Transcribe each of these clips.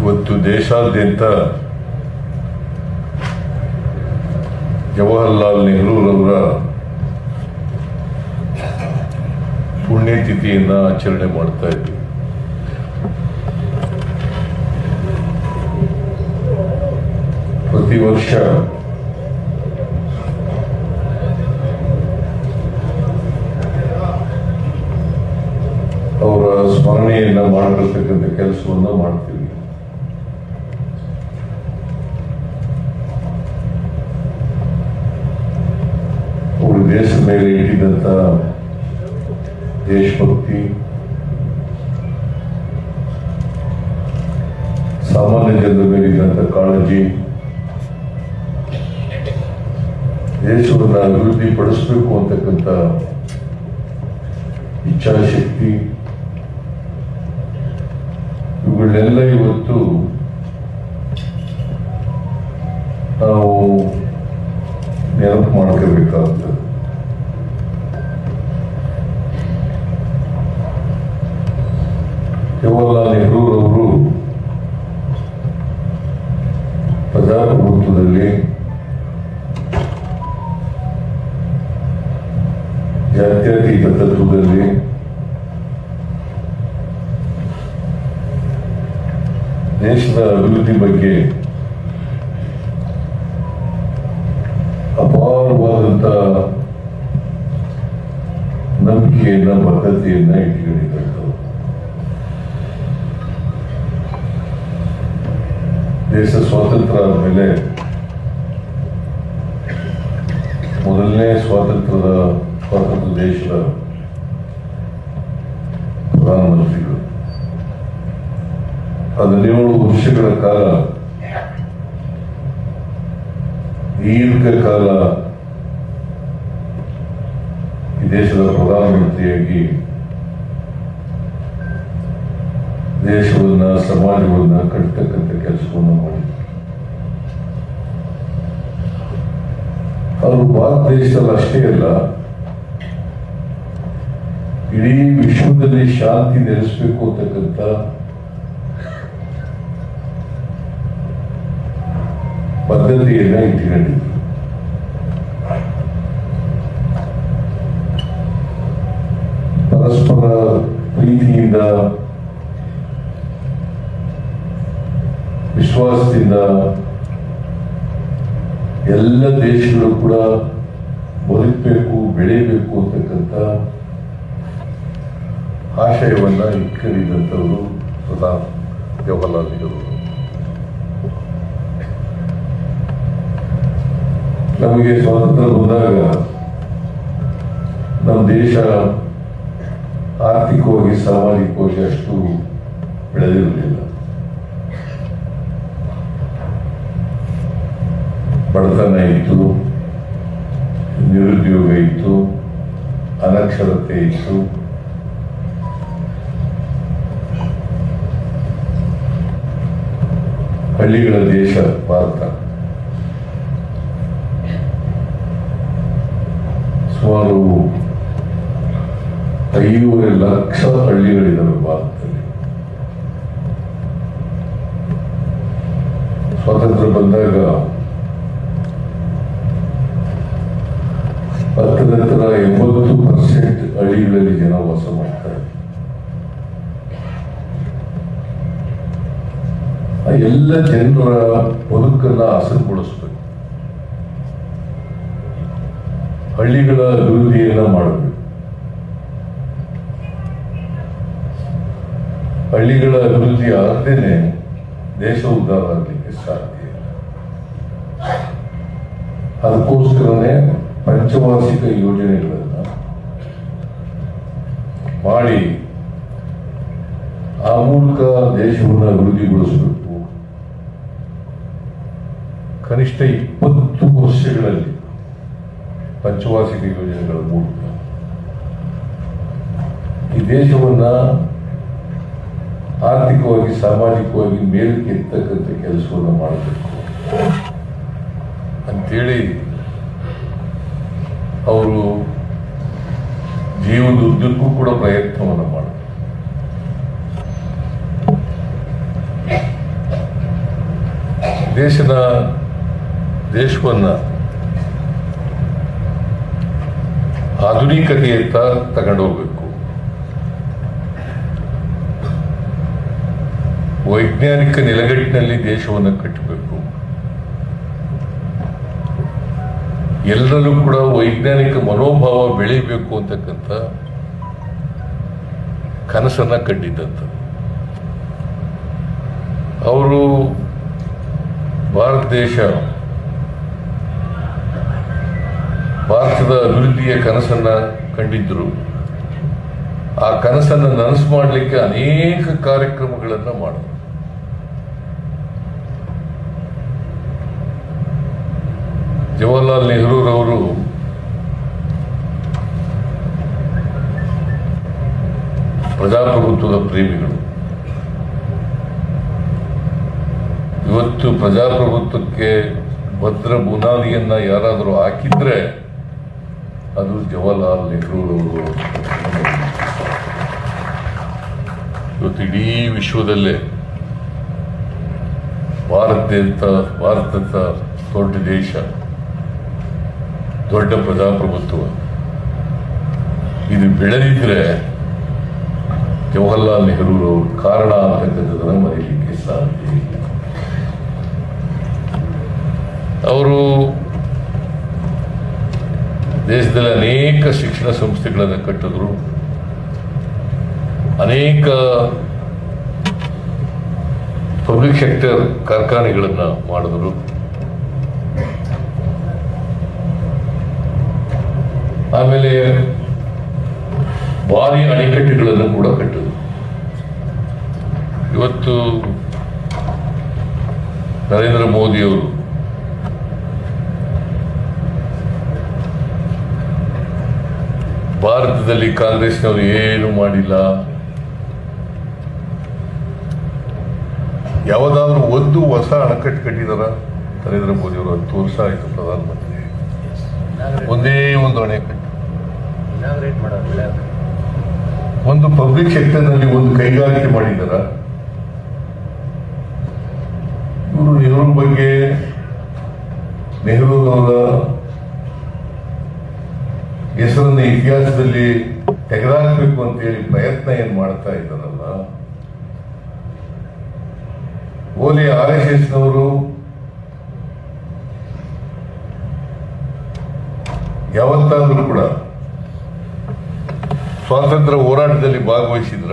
ಇವತ್ತು ದೇಶಾದ್ಯಂತ ಜವಾಹರ್ಲಾಲ್ ನೆಹರೂರವರ ಪುಣ್ಯತಿಥಿಯನ್ನ ಆಚರಣೆ ಮಾಡ್ತಾ ಇದ್ದೀವಿ ಪ್ರತಿ ವರ್ಷ ಅವರ ಸ್ಮರಣೆಯನ್ನ ಮಾಡಿರ್ತಕ್ಕಂಥ ಕೆಲಸವನ್ನ ಮಾಡ್ತೀವಿ ಅವರು ದೇಶದ ಮೇಲೆ ಇಟ್ಟಿದ್ದಂತ ದೇಶಭಕ್ತಿ ಸಾಮಾನ್ಯ ಜನರ ಮೇಲೆ ಇದ್ದಂತ ಕಾಳಜಿ ದೇಶವನ್ನು ಅಭಿವೃದ್ಧಿ ಪಡಿಸಬೇಕು ಅಂತಕ್ಕಂಥ ಇಚ್ಛಾಶಕ್ತಿ ಇವುಗಳನ್ನೆಲ್ಲ ಇವತ್ತು ನಾವು ನೆನಪು ಮಾಡ್ಕೋಬೇಕಾಗ್ತದೆ ಜವಾಹರ್ಲಾಲ್ ನೆಹರೂರವರು ಪ್ರಜಾಪ್ರಭುತ್ವದಲ್ಲಿ ಜಾತ್ಯತೀತ ತತ್ವದಲ್ಲಿ ದೇಶದ ಅಭಿವೃದ್ಧಿ ಬಗ್ಗೆ ಅಪಾರವಾದಂತ ನಂಬಿಕೆಯನ್ನ ಬದ್ಧತೆಯನ್ನ ಇಟ್ಕೊಂಡಿದ್ದಂಥವ್ರು ದೇಶ ಸ್ವಾತಂತ್ರ್ಯ ಆದಮೇಲೆ ಮೊದಲನೇ ಸ್ವಾತಂತ್ರ್ಯದ ಸ್ವಾತಂತ್ರ್ಯ ದೇಶದ ಪ್ರಧಾನಮಂತ್ರಿಗಳು ಹದಿನೇಳು ವರ್ಷಗಳ ಕಾಲ ದೀರ್ಘ ಕಾಲ ಈ ದೇಶದ ಪ್ರಧಾನಮಂತ್ರಿಯಾಗಿ ದೇಶವನ್ನ ಸಮಾಜವನ್ನ ಕಟ್ಟತಕ್ಕಂಥ ಕೆಲಸವನ್ನು ಮಾಡಿ ಅವರು ಭಾರತ ದೇಶದಲ್ಲಿ ಅಷ್ಟೇ ಅಲ್ಲ ಇಡೀ ವಿಶ್ವದಲ್ಲಿ ಶಾಂತಿ ನೆಲೆಸಬೇಕು ಅಂತಕ್ಕಂಥ ಪದ್ಧತಿಯನ್ನ ಇಟ್ಕೊಂಡಿದ್ರು ಪರಸ್ಪರ ಪ್ರೀತಿಯಿಂದ ವಿಶ್ವಾಸದಿಂದ ಎಲ್ಲ ದೇಶಗಳು ಕೂಡ ಬದುಕಬೇಕು ಬೆಳೆಯಬೇಕು ಅಂತಕ್ಕಂಥ ಆಶಯವನ್ನ ಇಟ್ಕೊಂಡಿದ್ದಂಥವರು ಸದಾ ಜವಾಹರ್ಲಾಲ್ ನೆಹರು ನಮಗೆ ಸ್ವಾತಂತ್ರ್ಯ ಬಂದಾಗ ನಮ್ಮ ದೇಶ ಆರ್ಥಿಕವಾಗಿ ಸಾಮಾಜಿಕವಾಗಿ ಅಷ್ಟು ಬೆಳೆದಿರಲಿಲ್ಲ ಬಡತನ ಇತ್ತು ನಿರುದ್ಯೋಗ ಇತ್ತು ಅನಕ್ಷರತೆ ಇತ್ತು ಹಳ್ಳಿಗಳ ದೇಶ ಭಾರತ ಸುಮಾರು ಐದೂವರೆ ಲಕ್ಷ ಹಳ್ಳಿಗಳಿದ್ದಾವೆ ಭಾರತದಲ್ಲಿ ಸ್ವಾತಂತ್ರ್ಯ ಬಂದಾಗ ಹತ್ತನಂತರ ಎಂಬತ್ತು ಪರ್ಸೆಂಟ್ ಹಳ್ಳಿಗಳಲ್ಲಿ ಜನ ವಾಸ ಮಾಡ್ತಾರೆ ಆ ಎಲ್ಲ ಜನರ ಬದುಕನ್ನ ಹಸನುಗೊಳಿಸ್ಬೇಕು ಹಳ್ಳಿಗಳ ಅಭಿವೃದ್ಧಿಯನ್ನ ಮಾಡಬೇಕು ಹಳ್ಳಿಗಳ ಅಭಿವೃದ್ಧಿ ಆಗದೇನೆ ದೇಶ ಉದ್ಧಾರ ಆಗಲಿಕ್ಕೆ ಸಾಧ್ಯ ಇಲ್ಲ ಅದಕ್ಕೋಸ್ಕರನೇ ಪಂಚವಾರ್ಷಿಕ ಯೋಜನೆಗಳನ್ನ ಮಾಡಿ ಆ ಮೂಲಕ ದೇಶವನ್ನು ಅಭಿವೃದ್ಧಿಗೊಳಿಸಬೇಕು ಕನಿಷ್ಠ ಇಪ್ಪತ್ತು ವರ್ಷಗಳಲ್ಲಿ ಪಂಚವಾರ್ಷಿಕ ಯೋಜನೆಗಳ ಮೂಲಕ ಈ ದೇಶವನ್ನ ಆರ್ಥಿಕವಾಗಿ ಸಾಮಾಜಿಕವಾಗಿ ಮೇಲಕ್ಕೆ ಎತ್ತಕ್ಕಂಥ ಕೆಲಸವನ್ನು ಮಾಡಬೇಕು ಅಂತೇಳಿ ಅವರು ಜೀವದುದ್ದಕ್ಕೂ ಕೂಡ ಪ್ರಯತ್ನವನ್ನು ಮಾಡಿದ್ರು ದೇಶದ ದೇಶವನ್ನ ಆಧುನಿಕತೆಯತ್ತ ತಗೊಂಡೋಗ್ಬೇಕು ವೈಜ್ಞಾನಿಕ ನೆಲೆಗಟ್ಟಿನಲ್ಲಿ ದೇಶವನ್ನು ಕಟ್ಟಬೇಕು ಎಲ್ಲರಲ್ಲೂ ಕೂಡ ವೈಜ್ಞಾನಿಕ ಮನೋಭಾವ ಬೆಳೀಬೇಕು ಅಂತಕ್ಕಂಥ ಕನಸನ್ನ ಕಂಡಿದ್ದಂಥ ಅವರು ಭಾರತ ದೇಶ ಭಾರತದ ಅಭಿವೃದ್ಧಿಯ ಕನಸನ್ನ ಕಂಡಿದ್ದರು ಆ ಕನಸನ್ನು ನನಸು ಮಾಡಲಿಕ್ಕೆ ಅನೇಕ ಕಾರ್ಯಕ್ರಮಗಳನ್ನು ಮಾಡಿದ್ರು ಜವಾಹರ್ಲಾಲ್ ನೆಹರೂರವರು ಪ್ರಜಾಪ್ರಭುತ್ವದ ಪ್ರೇಮಿಗಳು ಇವತ್ತು ಪ್ರಜಾಪ್ರಭುತ್ವಕ್ಕೆ ಭದ್ರ ಬುನಾದಿಯನ್ನ ಯಾರಾದರೂ ಹಾಕಿದ್ರೆ ಅದು ಜವಾಹರ್ಲಾಲ್ ನೆಹರೂರವರು ಇವತ್ತು ಇಡೀ ವಿಶ್ವದಲ್ಲೇ ಭಾರತ ಅಂತ ಭಾರತದ ದೊಡ್ಡ ದೇಶ ದೊಡ್ಡ ಪ್ರಜಾಪ್ರಭುತ್ವ ಇದು ಬೆಳೆದಿದ್ರೆ ಜವಾಹರ್ಲಾಲ್ ನೆಹರೂರವರು ಕಾರಣ ಅಂತಕ್ಕಂಥದ್ದನ್ನು ಮರೀಲಿಕ್ಕೆ ಸಾಧ್ಯ ಇಲ್ಲ ಅವರು ದೇಶದಲ್ಲಿ ಅನೇಕ ಶಿಕ್ಷಣ ಸಂಸ್ಥೆಗಳನ್ನು ಕಟ್ಟಿದ್ರು ಅನೇಕ ಪಬ್ಲಿಕ್ ಸೆಕ್ಟರ್ ಕಾರ್ಖಾನೆಗಳನ್ನು ಮಾಡಿದ್ರು ಆಮೇಲೆ ಭಾರಿ ಅಣೆಕಟ್ಟುಗಳನ್ನು ಕೂಡ ಕಟ್ಟಿದ್ರು ಇವತ್ತು ನರೇಂದ್ರ ಮೋದಿಯವರು ಭಾರತದಲ್ಲಿ ಕಾಂಗ್ರೆಸ್ನವರು ಏನು ಮಾಡಿಲ್ಲ ಯಾವುದಾದ್ರೂ ಒಂದು ಹೊಸ ಅಣೆಕಟ್ಟು ಕಟ್ಟಿದಾರ ನರೇಂದ್ರ ಮೋದಿ ಅವರು ಹತ್ತು ವರ್ಷ ಆಯಿತು ಪ್ರಧಾನಮಂತ್ರಿ ಒಂದೇ ಒಂದು ಅಣೆಕಟ್ಟು ಇನಾಗ್ರೇಟ್ ಮಾಡೋದು ಒಳ್ಳೆಯದು ಒಂದು ಪಬ್ಲಿಕ್ ಸೆಕ್ಟರ್ನಲ್ಲಿ ಒಂದು ಕೈಗಾರಿಕೆ ಮಾಡಿದಾರ ಇವರು ನೆಹರು ಬಗ್ಗೆ ನೆಹರು ಅವರ ಹೆಸರನ್ನ ಇತಿಹಾಸದಲ್ಲಿ ತೆಗೆದಾಕಬೇಕು ಅಂತ ಹೇಳಿ ಪ್ರಯತ್ನ ಏನ್ ಮಾಡ್ತಾ ಇದ್ದಾರಲ್ಲ ಓಲಿ ಆರ್ ಎಸ್ ಎಸ್ನವರು ಯಾವತ್ತಾದ್ರೂ ಕೂಡ ಸ್ವಾತಂತ್ರ್ಯ ಹೋರಾಟದಲ್ಲಿ ಭಾಗವಹಿಸಿದ್ರ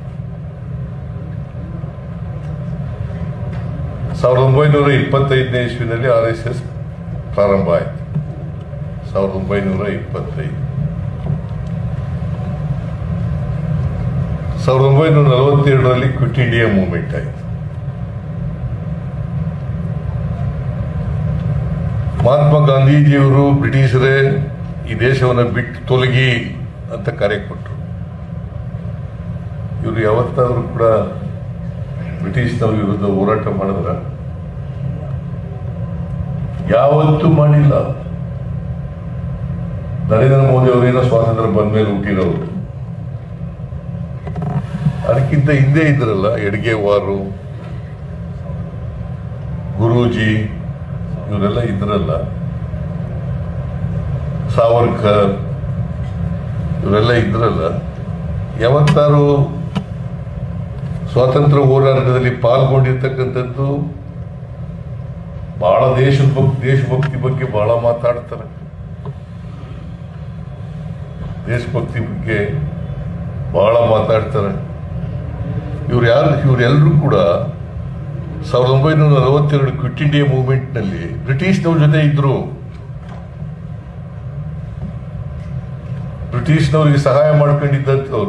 ಸಾವಿರದ ಒಂಬೈನೂರ ಇಪ್ಪತ್ತೈದನೇ ಇಸ್ವಿನಲ್ಲಿ ಆರ್ ಎಸ್ ಎಸ್ ಪ್ರಾರಂಭ ಆಯಿತು ಸಾವಿರದ ಒಂಬೈನೂರ ಇಪ್ಪತ್ತೈದು ಸಾವಿರದ ಒಂಬೈನೂರ ನಲವತ್ತೆರಡರಲ್ಲಿ ಕ್ವಿಟ್ ಇಂಡಿಯಾ ಮೂವ್ಮೆಂಟ್ ಆಯಿತು ಮಹಾತ್ಮ ಗಾಂಧೀಜಿಯವರು ಬ್ರಿಟಿಷರೇ ಈ ದೇಶವನ್ನು ಬಿಟ್ಟು ತೊಲಗಿ ಅಂತ ಕರೆ ಕೊಟ್ಟರು ಇವರು ಯಾವತ್ತಾದ್ರೂ ಕೂಡ ಬ್ರಿಟಿಷ್ನವ್ರ ವಿರುದ್ಧ ಹೋರಾಟ ಮಾಡಿದ್ರ ಯಾವತ್ತೂ ಮಾಡಿಲ್ಲ ನರೇಂದ್ರ ಮೋದಿ ಅವರೇನೋ ಸ್ವಾತಂತ್ರ್ಯ ಬಂದ ಮೇಲೆ ಹುಟ್ಟಿರೋರು ಅದಕ್ಕಿಂತ ಹಿಂದೆ ಇದ್ರಲ್ಲ ಎಡ್ಗೆವಾರು ಗುರೂಜಿ ಇವರೆಲ್ಲ ಇದ್ರಲ್ಲ ಸಾವರ್ಕರ್ ಇವರೆಲ್ಲ ಇದ್ರಲ್ಲ ಯಾವತ್ತಾರು ಸ್ವಾತಂತ್ರ್ಯ ಹೋರಾಟದಲ್ಲಿ ಪಾಲ್ಗೊಂಡಿರ್ತಕ್ಕಂಥದ್ದು ಬಹಳ ದೇಶದ ಬಗ್ಗೆ ದೇಶಭಕ್ತಿ ಬಗ್ಗೆ ಬಹಳ ಮಾತಾಡ್ತಾರೆ ದೇಶಭಕ್ತಿ ಬಗ್ಗೆ ಬಹಳ ಮಾತಾಡ್ತಾರೆ ಇವ್ರು ಯಾರು ಇವರೆಲ್ಲರೂ ಕೂಡ ಸಾವಿರದ ಒಂಬೈನೂರ ನಲವತ್ತೆರಡು ಕ್ವಿಟ್ ಇಂಡಿಯಾ ಮೂವ್ಮೆಂಟ್ನಲ್ಲಿ ಬ್ರಿಟಿಷ್ನವ್ರ ಜೊತೆ ಇದ್ರು ಬ್ರಿಟಿಷ್ನವರಿಗೆ ಸಹಾಯ ಮಾಡ್ಕೊಂಡಿದ್ದಂಥವ್ರು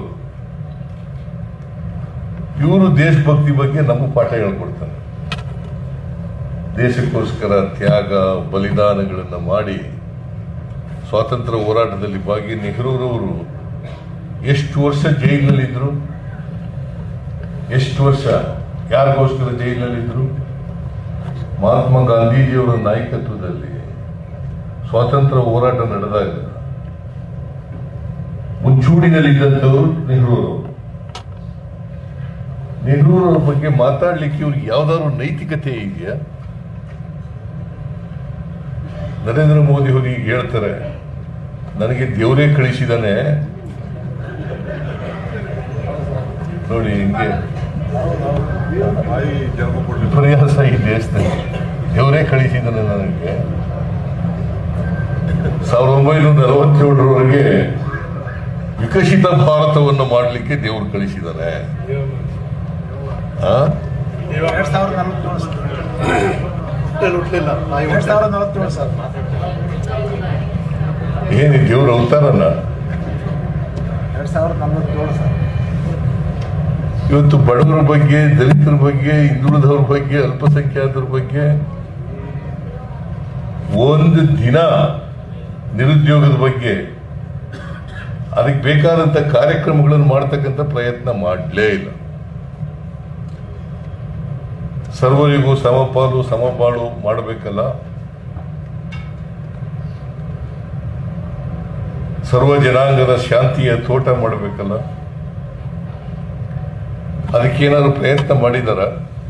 ಇವರು ದೇಶಭಕ್ತಿ ಬಗ್ಗೆ ನಮ್ಮ ಪಾಠ ಹೇಳ್ಕೊಡ್ತಾರೆ ದೇಶಕ್ಕೋಸ್ಕರ ತ್ಯಾಗ ಬಲಿದಾನಗಳನ್ನು ಮಾಡಿ ಸ್ವಾತಂತ್ರ್ಯ ಹೋರಾಟದಲ್ಲಿ ಭಾಗಿ ನೆಹರೂರವರು ಎಷ್ಟು ವರ್ಷ ಜೈಲಿನಲ್ಲಿದ್ದರು ಎಷ್ಟು ವರ್ಷ ಯಾರಿಗೋಸ್ಕರ ಜೈಲಿನಲ್ಲಿದ್ದರು ಮಹಾತ್ಮ ಗಾಂಧೀಜಿಯವರ ನಾಯಕತ್ವದಲ್ಲಿ ಸ್ವಾತಂತ್ರ್ಯ ಹೋರಾಟ ನಡೆದಾಗ ಮುಂಚೂಣಿನಲ್ಲಿದ್ದಂಥವ್ರು ನೆಹರೂರವರು ನೆಹರೂರವ್ರ ಬಗ್ಗೆ ಮಾತಾಡ್ಲಿಕ್ಕೆ ಇವ್ರಿಗೆ ಯಾವ್ದಾದ್ರು ನೈತಿಕತೆ ಇದೆಯಾ ನರೇಂದ್ರ ಮೋದಿ ಅವರು ಈಗ ಹೇಳ್ತಾರೆ ನನಗೆ ದೇವರೇ ಕಳಿಸಿದಾನೆ ನೋಡಿ ಹಿಂಗೆ ಪ್ರಯಾಸ ಈ ದೇಶದಲ್ಲಿ ದೇವರೇ ಕಳಿಸಿದ್ದಾನೆ ನನಗೆ ಸಾವಿರದ ಒಂಬೈನೂರ ನಲವತ್ತೇಳರವರೆಗೆ ವಿಕಸಿತ ಭಾರತವನ್ನು ಮಾಡಲಿಕ್ಕೆ ದೇವರು ಕಳಿಸಿದ್ದಾನೆ ಆ? ಎರಡ್ ಸಾವಿರದ ನಲವತ್ತೇಳು ಸರ್ ಹುಟ್ಟಲಿಲ್ಲ ಎರಡ್ ಸಾವಿರದ ನಲವತ್ತೇಳು ಸರ್ ಏನು ದೇವ್ರ ಅವತಾರನ ಎರಡ್ ಸಾವಿರದ ನಲವತ್ತೇಳು ಸರ್ ಇವತ್ತು ಬಡವರ ಬಗ್ಗೆ ದಲಿತರ ಬಗ್ಗೆ ಹಿಂದುಳಿದವ್ರ ಬಗ್ಗೆ ಅಲ್ಪಸಂಖ್ಯಾತರ ಬಗ್ಗೆ ಒಂದು ದಿನ ನಿರುದ್ಯೋಗದ ಬಗ್ಗೆ ಅದಕ್ಕೆ ಬೇಕಾದಂತ ಕಾರ್ಯಕ್ರಮಗಳನ್ನು ಮಾಡ್ತಕ್ಕಂಥ ಪ್ರಯತ್ನ ಮಾಡಲೇ ಇಲ್ಲ ಸರ್ವರಿಗೂ ಸಮಪಾಲು ಸಮಪಾಲು ಮಾಡಬೇಕಲ್ಲ ಸರ್ವ ಜನಾಂಗದ ಶಾಂತಿಯ ತೋಟ ಮಾಡಬೇಕಲ್ಲ ಅದಕ್ಕೇನಾದ್ರು ಪ್ರಯತ್ನ ಮಾಡಿದಾರ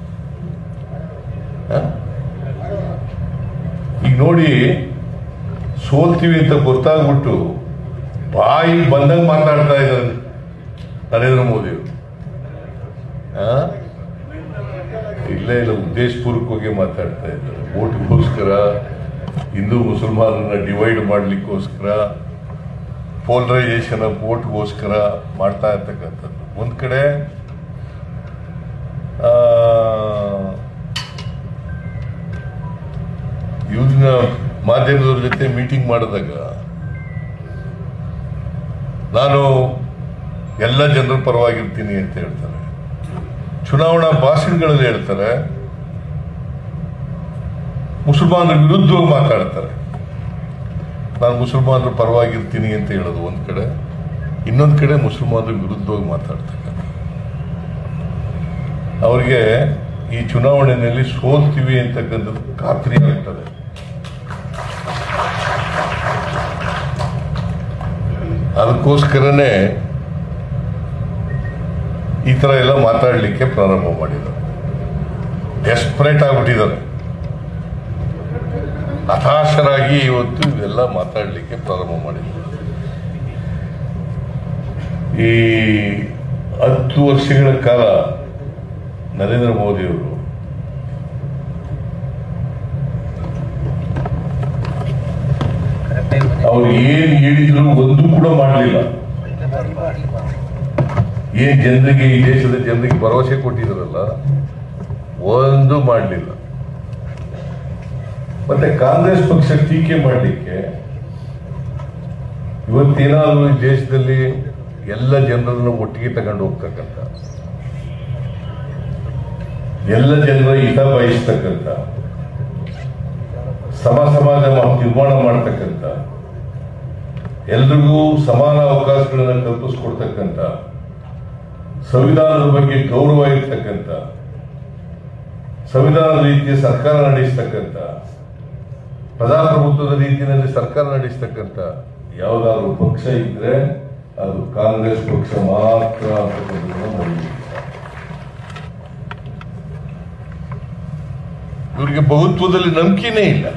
ಈಗ ನೋಡಿ ಸೋಲ್ತೀವಿ ಅಂತ ಗೊತ್ತಾಗ್ಬಿಟ್ಟು ಬಾಯಿ ಬಂದಂಗೆ ಮಾತಾಡ್ತಾ ಇದ್ದಾರೆ ನರೇಂದ್ರ ಮೋದಿ ಅವರು ಇಲ್ಲೇ ಇಲ್ಲ ಉದ್ದೇಶಪೂರ್ವಕವಾಗಿ ಮಾತಾಡ್ತಾ ಇದ್ದಾರೆ ಓಟ್ಗೋಸ್ಕರ ಹಿಂದೂ ಮುಸಲ್ಮಾನರನ್ನ ಡಿವೈಡ್ ಮಾಡ್ಲಿಕ್ಕೋಸ್ಕರ ಪೋಲರೈಸೇಷನ್ ಆಫ್ ಓಟ್ಗೋಸ್ಕರ ಮಾಡ್ತಾ ಇರ್ತಕ್ಕಂಥದ್ದು ಒಂದ್ ಕಡೆ ಆ, ಇವ್ರನ್ನ ಮಾಧ್ಯಮದವ್ರ ಜೊತೆ ಮೀಟಿಂಗ್ ಮಾಡಿದಾಗ ನಾನು ಎಲ್ಲ ಜನರ ಪರವಾಗಿರ್ತೀನಿ ಅಂತ ಹೇಳ್ತಾರೆ ಚುನಾವಣಾ ಭಾಷಣಗಳಲ್ಲಿ ಹೇಳ್ತಾರೆ ಮುಸಲ್ಮಾನರ ವಿರುದ್ಧವಾಗಿ ಮಾತಾಡ್ತಾರೆ ನಾನು ಮುಸಲ್ಮಾನರ ಪರವಾಗಿರ್ತೀನಿ ಅಂತ ಹೇಳೋದು ಒಂದ್ ಕಡೆ ಇನ್ನೊಂದ್ ಕಡೆ ಮುಸಲ್ಮಾನರ ವಿರುದ್ಧವಾಗಿ ಮಾತಾಡ್ತಕ್ಕಂಥ ಅವ್ರಿಗೆ ಈ ಚುನಾವಣೆಯಲ್ಲಿ ಸೋಲ್ತೀವಿ ಅಂತಕ್ಕಂಥದ್ದು ಖಾತ್ರಿ ಆಗ್ತದೆ ಅದಕ್ಕೋಸ್ಕರನೇ ಈ ತರ ಎಲ್ಲ ಮಾತಾಡಲಿಕ್ಕೆ ಪ್ರಾರಂಭ ಮಾಡಿದ್ದಾರೆ ಡೆಸ್ಪರೇಟ್ ಆಗ್ಬಿಟ್ಟಿದ್ದಾರೆ ಹತಾಶರಾಗಿ ಇವತ್ತು ಇವೆಲ್ಲ ಮಾತಾಡಲಿಕ್ಕೆ ಪ್ರಾರಂಭ ಮಾಡಿದ್ದಾರೆ ಈ ಹತ್ತು ವರ್ಷಗಳ ಕಾಲ ನರೇಂದ್ರ ಮೋದಿಯವರು ಕರೆಕ್ಟ್ ಟೈಮ್ ಅವ್ರು ಏನ್ ಹೇಳಿದ್ರು ಒಂದು ಕೂಡ ಮಾಡಲಿಲ್ಲ ಏನ್ ಜನರಿಗೆ ಈ ದೇಶದ ಜನರಿಗೆ ಭರವಸೆ ಕೊಟ್ಟಿದ್ರಲ್ಲ ಒಂದು ಮಾಡಲಿಲ್ಲ ಮತ್ತೆ ಕಾಂಗ್ರೆಸ್ ಪಕ್ಷ ಟೀಕೆ ಮಾಡಲಿಕ್ಕೆ ಇವತ್ತೇನಾದ್ರೂ ಈ ದೇಶದಲ್ಲಿ ಎಲ್ಲ ಜನರನ್ನು ಒಟ್ಟಿಗೆ ತಗೊಂಡು ಹೋಗ್ತಕ್ಕಂಥ ಎಲ್ಲ ಜನರ ಹಿತ ಬಯಸ್ತಕ್ಕಂಥ ಸಮ ಸಮಾಜ ನಿರ್ಮಾಣ ಮಾಡ್ತಕ್ಕಂಥ ಎಲ್ರಿಗೂ ಸಮಾನ ಅವಕಾಶಗಳನ್ನು ಕಲ್ಪಿಸ್ಕೊಡ್ತಕ್ಕಂಥ ಸಂವಿಧಾನದ ಬಗ್ಗೆ ಗೌರವ ಇರ್ತಕ್ಕಂಥ ಸಂವಿಧಾನದ ರೀತಿಯ ಸರ್ಕಾರ ನಡೆಸ್ತಕ್ಕಂಥ ಪ್ರಜಾಪ್ರಭುತ್ವದ ರೀತಿಯಲ್ಲಿ ಸರ್ಕಾರ ನಡೆಸ್ತಕ್ಕಂಥ ಯಾವುದಾದ್ರು ಪಕ್ಷ ಇದ್ರೆ ಅದು ಕಾಂಗ್ರೆಸ್ ಪಕ್ಷ ಮಾತ್ರ ಅಂತಕ್ಕಂಥದ್ದನ್ನ ಮರೀಬೇಕು. ಇವರಿಗೆ ಬಹುತ್ವದಲ್ಲಿ ನಂಬಿಕೆನೇ ಇಲ್ಲ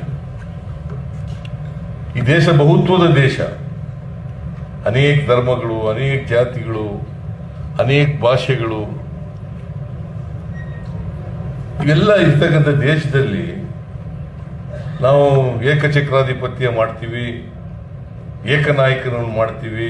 ಈ ದೇಶ ಬಹುತ್ವದ ದೇಶ ಅನೇಕ ಧರ್ಮಗಳು ಅನೇಕ ಜಾತಿಗಳು ಅನೇಕ ಭಾಷೆಗಳು ಇವೆಲ್ಲ ಇರ್ತಕ್ಕಂಥ ದೇಶದಲ್ಲಿ ನಾವು ಏಕಚಕ್ರಾಧಿಪತ್ಯ ಮಾಡ್ತೀವಿ ಏಕನಾಯಕನನ್ನು ಮಾಡ್ತೀವಿ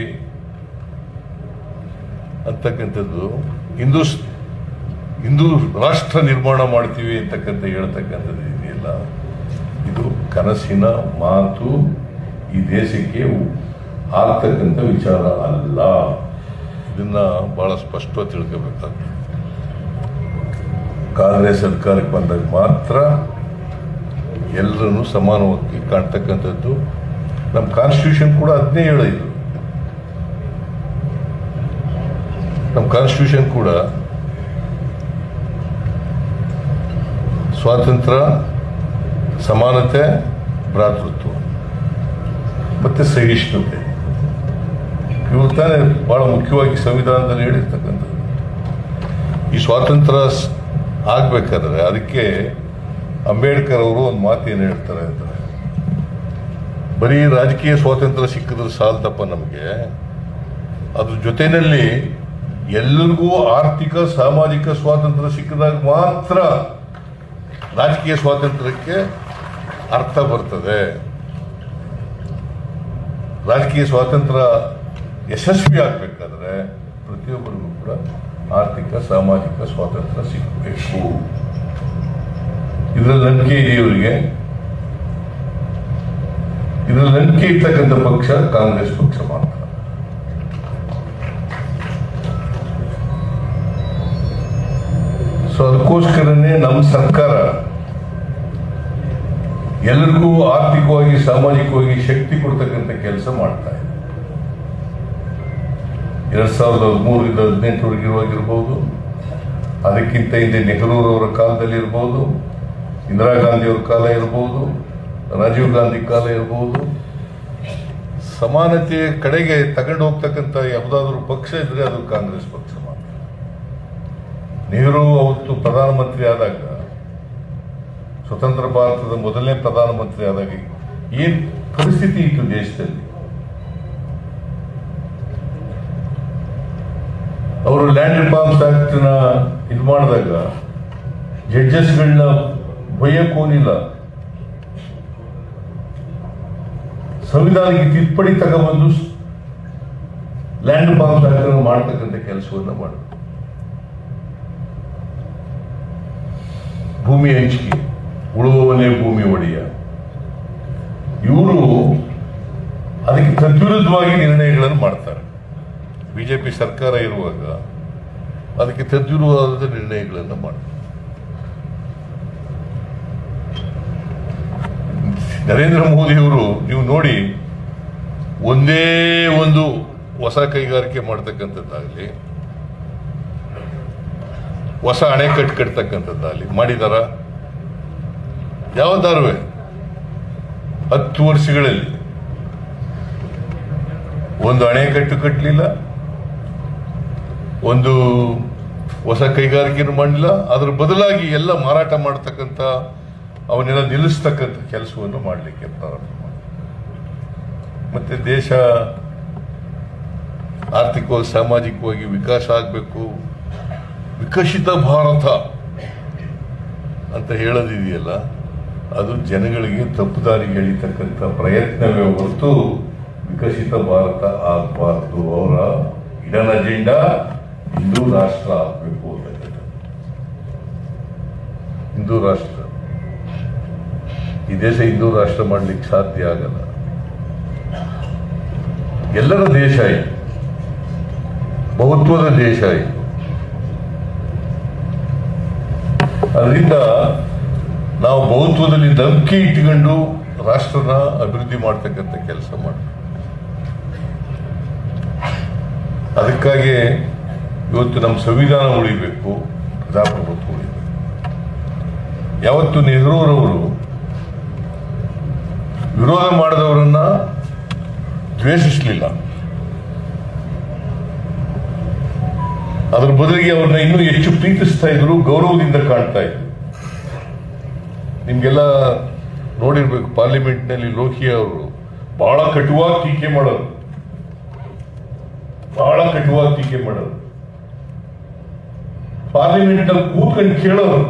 ಅಂತಕ್ಕಂಥದ್ದು ಹಿಂದೂ ಹಿಂದೂ ರಾಷ್ಟ್ರ ನಿರ್ಮಾಣ ಮಾಡ್ತೀವಿ ಅಂತಕ್ಕಂಥ ಹೇಳ್ತಕ್ಕಂಥದ್ದು ಇದೆಯಲ್ಲ ಇದು ಕನಸಿನ ಮಾತು ಈ ದೇಶಕ್ಕೆ ಆಗ್ತಕ್ಕಂಥ ವಿಚಾರ ಅಲ್ಲ ಇದನ್ನ ಬಹಳ ಸ್ಪಷ್ಟವಾಗಿ ತಿಳ್ಕೋಬೇಕಾಗ್ತದೆ ಕಾಂಗ್ರೆಸ್ ಸರ್ಕಾರಕ್ಕೆ ಬಂದಾಗ ಮಾತ್ರ ಎಲ್ಲರನ್ನು ಸಮಾನವಾಗಿ ಕಾಣ್ತಕ್ಕಂಥದ್ದು ನಮ್ಮ ಕಾನ್ಸ್ಟಿಟ್ಯೂಷನ್ ಕೂಡ ಅದನ್ನೇ ಹೇಳಿದ್ರು ನಮ್ಮ ಕಾನ್ಸ್ಟಿಟ್ಯೂಷನ್ ಕೂಡ ಸ್ವಾತಂತ್ರ್ಯ ಸಮಾನತೆ ಭ್ರಾತೃತ್ವ ಮತ್ತೆ ಸಹಿಷ್ಣುತೆ ಇವು ತಾನೇ ಬಹಳ ಮುಖ್ಯವಾಗಿ ಸಂವಿಧಾನದಲ್ಲಿ ಹೇಳಿರ್ತಕ್ಕಂಥದ್ದು ಈ ಸ್ವಾತಂತ್ರ್ಯ ಸ್- ಆಗ್ಬೇಕಾದ್ರೆ ಅದಕ್ಕೆ ಅಂಬೇಡ್ಕರ್ ಅವರು ಒಂದು ಮಾತು ಏನು ಹೇಳ್ತಾರೆ ಅಂದ್ರೆ ಬರೀ ರಾಜಕೀಯ ಸ್ವಾತಂತ್ರ್ಯ ಸಿಕ್ಕಿದ್ರೆ ಸಾಲದಪ್ಪ ನಮಗೆ ಅದ್ರ ಜೊತೆಯಲ್ಲಿ ಎಲ್ಲರಿಗೂ ಆರ್ಥಿಕ ಸಾಮಾಜಿಕ ಸ್ವಾತಂತ್ರ್ಯ ಸಿಕ್ಕಿದಾಗ ಮಾತ್ರ ರಾಜಕೀಯ ಸ್ವಾತಂತ್ರ್ಯಕ್ಕೆ ಅರ್ಥ ಬರ್ತದೆ ರಾಜಕೀಯ ಸ್ವಾತಂತ್ರ್ಯ ಯಶಸ್ವಿ ಆಗಬೇಕಾದ್ರೆ ಪ್ರತಿಯೊಬ್ಬರಿಗೂ ಕೂಡ ಆರ್ಥಿಕ ಸಾಮಾಜಿಕ ಸ್ವಾತಂತ್ರ್ಯ ಸಿಗಬೇಕು ಇದರಲ್ಲಿ ನಂಬಿಕೆ ಇದೆ ಇವರಿಗೆ ಇದರಲ್ಲಿ ನಂಬಿಕೆ ಇರ್ತಕ್ಕಂಥ ಪಕ್ಷ ಕಾಂಗ್ರೆಸ್ ಪಕ್ಷ ಮಾತ್ರ ಸೊ ಅದಕ್ಕೋಸ್ಕರನೇ ನಮ್ಮ ಸರ್ಕಾರ ಎಲ್ಲರಿಗೂ ಆರ್ಥಿಕವಾಗಿ ಸಾಮಾಜಿಕವಾಗಿ ಶಕ್ತಿ ಕೊಡ್ತಕ್ಕಂಥ ಕೆಲಸ ಮಾಡ್ತಾ ಇದೆ ಎರಡ್ ಸಾವಿರದ ಹದಿಮೂರರಿಂದ ಹದಿನೆಂಟರವರೆಗೆ ಇರುವಾಗಿರ್ಬೋದು ಅದಕ್ಕಿಂತ ಹಿಂದೆ ನೆಹರೂರವರ ಕಾಲದಲ್ಲಿ ಇರ್ಬೋದು ಇಂದಿರಾ ಗಾಂಧಿಯವರ ಕಾಲ ಇರ್ಬೋದು ರಾಜೀವ್ ಗಾಂಧಿ ಕಾಲ ಇರ್ಬೋದು ಸಮಾನತೆಯ ಕಡೆಗೆ ತಗೊಂಡು ಹೋಗ್ತಕ್ಕಂಥ ಯಾವುದಾದ್ರೂ ಪಕ್ಷ ಇದ್ರೆ ಅದು ಕಾಂಗ್ರೆಸ್ ಪಕ್ಷ ಮಾತ್ರ ನೆಹರು ಅವತ್ತು ಪ್ರಧಾನಮಂತ್ರಿ ಆದಾಗ ಸ್ವತಂತ್ರ ಭಾರತದ ಮೊದಲನೇ ಪ್ರಧಾನಮಂತ್ರಿ ಆದಾಗ ಏನ್ ಪರಿಸ್ಥಿತಿ ಇತ್ತು ದೇಶದಲ್ಲಿ ಅವರು ಲ್ಯಾಂಡ್ ರಿಫಾರ್ಮ್ಸ್ ಆಕ್ಟ್ ನ ಇದು ಮಾಡಿದಾಗ ಜಡ್ಜಸ್ಗಳನ್ನ ಬೈಯಕ್ಕೋನಿಲ್ಲ ಸಂವಿಧಾನಕ್ಕೆ ತಿದ್ದುಪಡಿ ತಗೊಬಂದು ಲ್ಯಾಂಡ್ ರಿಫಾರ್ಮ್ಸ್ ಆಕ್ಟ್ ಮಾಡ್ತಕ್ಕಂಥ ಕೆಲಸವನ್ನ ಮಾಡಿದ್ರು ಭೂಮಿ ಹಂಚಿಕೆ ಉಳುವವನೇ ಭೂಮಿ ಒಡೆಯ ಇವರು ಅದಕ್ಕೆ ತದ್ವಿರುದ್ಧವಾಗಿ ನಿರ್ಣಯಗಳನ್ನು ಮಾಡ್ತಾರೆ ಬಿಜೆಪಿ ಸರ್ಕಾರ ಇರುವಾಗ ಅದಕ್ಕೆ ತದ್ವಿರುವಾದ ನಿರ್ಣಯಗಳನ್ನು ಮಾಡ್ತಾರೆ ನರೇಂದ್ರ ಮೋದಿಯವರು ನೀವು ನೋಡಿ ಒಂದೇ ಒಂದು ಹೊಸ ಕೈಗಾರಿಕೆ ಮಾಡ್ತಕ್ಕಂಥದ್ದಾಗಲಿ ಹೊಸ ಅಣೆಕಟ್ಟು ಕಟ್ತಕ್ಕಂಥದ್ದಾಗಲಿ ಮಾಡಿದಾರ ಯಾವ್ದಾರುವೆ ಹತ್ತು ವರ್ಷಗಳಲ್ಲಿ ಒಂದು ಅಣೆಕಟ್ಟು ಕಟ್ಟಲಿಲ್ಲ ಒಂದು ಹೊಸ ಕೈಗಾರಿಕೆಯನ್ನು ಮಾಡಲಿಲ್ಲ ಅದ್ರ ಬದಲಾಗಿ ಎಲ್ಲ ಮಾರಾಟ ಮಾಡ್ತಕ್ಕಂಥ ಅವನ್ನೆಲ್ಲ ನಿಲ್ಲಿಸ್ತಕ್ಕಂಥ ಕೆಲಸವನ್ನು ಮಾಡಲಿಕ್ಕೆ ಪ್ರಾರಂಭ ಮಾಡಿದ್ರು ಮತ್ತೆ ದೇಶ ಆರ್ಥಿಕವಾಗಿ ಸಾಮಾಜಿಕವಾಗಿ ವಿಕಾಸ ಆಗಬೇಕು ವಿಕಸಿತ ಭಾರತ ಅಂತ ಹೇಳೋದಿದೆಯಲ್ಲ ಅದು ಜನಗಳಿಗೆ ತಪ್ಪು ದಾರಿಗೆ ಎಳಿತಕ್ಕಂಥ ಪ್ರಯತ್ನವೇ ಹೊರತು ವಿಕಸಿತ ಭಾರತ ಆಗಬಾರ್ದು ಅವರ ಇಡನ್ ಅಜೆಂಡಾ ಹಿಂದೂ ರಾಷ್ಟ್ರ ಆಗಬೇಕು ಅಂತಕ್ಕಂಥದ್ದು ಹಿಂದೂ ರಾಷ್ಟ್ರ ಈ ದೇಶ ಹಿಂದೂ ರಾಷ್ಟ್ರ ಮಾಡ್ಲಿಕ್ಕೆ ಸಾಧ್ಯ ಆಗಲ್ಲ ಎಲ್ಲರ ದೇಶ ಇದು ಬಹುತ್ವದ ದೇಶ ಇದು ಅದರಿಂದ ನಾವು ಬಹುತ್ವದಲ್ಲಿ ನಂಬಿಕೆ ಇಟ್ಕೊಂಡು ರಾಷ್ಟ್ರನ ಅಭಿವೃದ್ಧಿ ಮಾಡ್ತಕ್ಕಂಥ ಕೆಲಸ ಮಾಡ್ತೀವಿ ಅದಕ್ಕಾಗಿ ಇವತ್ತು ನಮ್ಮ ಸಂವಿಧಾನ ಉಳಿಬೇಕು ಪ್ರಜಾಪ್ರಭುತ್ವ ಉಳಿಬೇಕು ಯಾವತ್ತು ನೆಹರೂರವರು ವಿರೋಧ ಮಾಡಿದವರನ್ನ ದ್ವೇಷಿಸಲಿಲ್ಲ ಅದ್ರ ಬದಲಿಗೆ ಅವ್ರನ್ನ ಇನ್ನೂ ಹೆಚ್ಚು ಪ್ರೀತಿಸ್ತಾ ಇದ್ರು ಗೌರವದಿಂದ ಕಾಣ್ತಾ ಇದ್ರು ನಿಮ್ಗೆಲ್ಲ ನೋಡಿರ್ಬೇಕು ಪಾರ್ಲಿಮೆಂಟ್ ನಲ್ಲಿ ಲೋಹಿಯಾ ಅವರು ಬಹಳ ಕಟುವಾಗಿ ಟೀಕೆ ಮಾಡೋರು ಬಹಳ ಕಟುವಾಗಿ ಟೀಕೆ ಮಾಡೋರು ಪಾರ್ಲಿಮೆಂಟ್ ನಲ್ಲಿ ಕೂತ್ಕೊಂಡು ಕೇಳೋರು